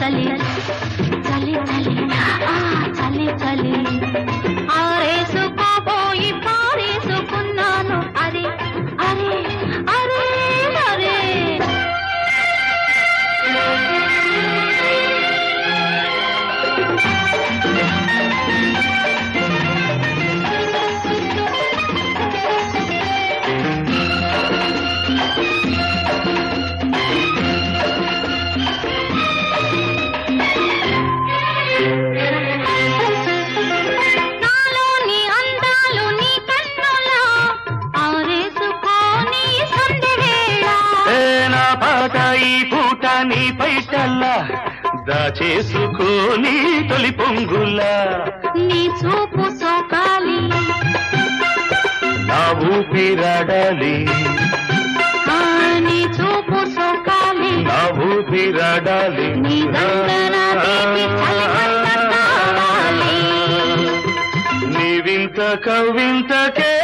చలి చలి చలి ఆ చలి చలి ఆరేసుకోపోయి పారేసుకున్నాను అరే అరే అరే అరే నాలోని అందాలు నీ కన్నులా ఆరేసుకోని సంధి వేళ ఏ నా పాట ఈ పూట నీ పైటల్లా దాచేసుకోని తొలి పొంగులా నీ చూపు సోకాలి నా ఊపిరాడాలి ఆ నీ చూపు సోకాలి నా ఊపిరాడాలి నీ గంగన తీపి చలిమంట కావాలి. నీ వింత కవింతకే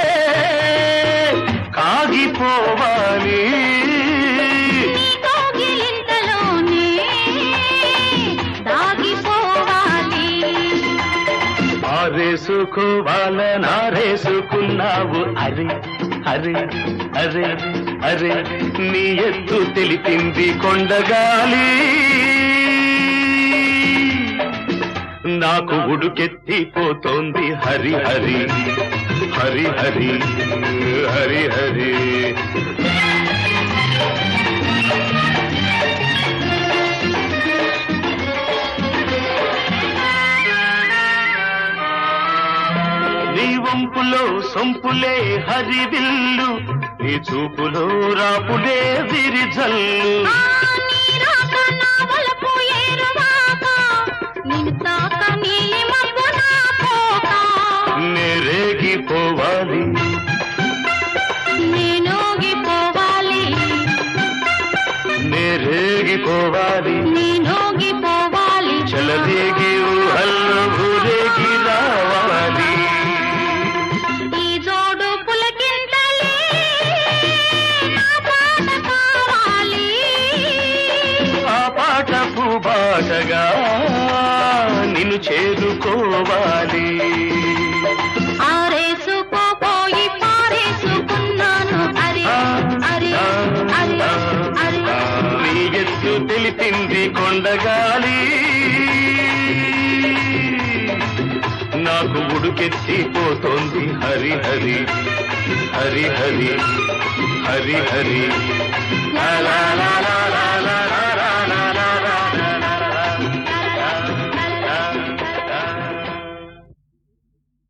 కాగిపోవాలి నీ కౌగిలింతలోనే దాగిపోవాలి ఆరేసుకోవాలనారేసుకున్నావు అరే అరే అరే అరే నీ ఎత్తు తెలిపింది కొండగాలి నాకు ఉడుకెత్తిపోతోంది హరి హరి హరి హరి హరి హరి నీ వంపులో సొంపులే హరివిల్లు నీ చూపులో రాపులే విరిజల్లు ఆ నీ రాక నా వలపు ఏరువాక, నిన్ను తాక నీలి మబ్బు నా కోక. నేరేగిపోవాలి నేనోగిపోవాలి నేరేగిపోవాలి నేనోగిపోవాలి చలదేగి ఊహల్లో ఊరేగి రావాలి ఈ జోడు పులకింతలే నా పాట కావాలి ఆ పాట పూబాటగా నిన్ను చేరుకోవాలి ఆరేసుకోపోయి పారేసుకున్నాను అరే అరే అరే అరే నీ ఎత్తు తెలిపింది కొండగాలి నాకు ఉడుకెత్తిపోతోంది హరి హరి హరి హరి హరి హరి లా లా లా లా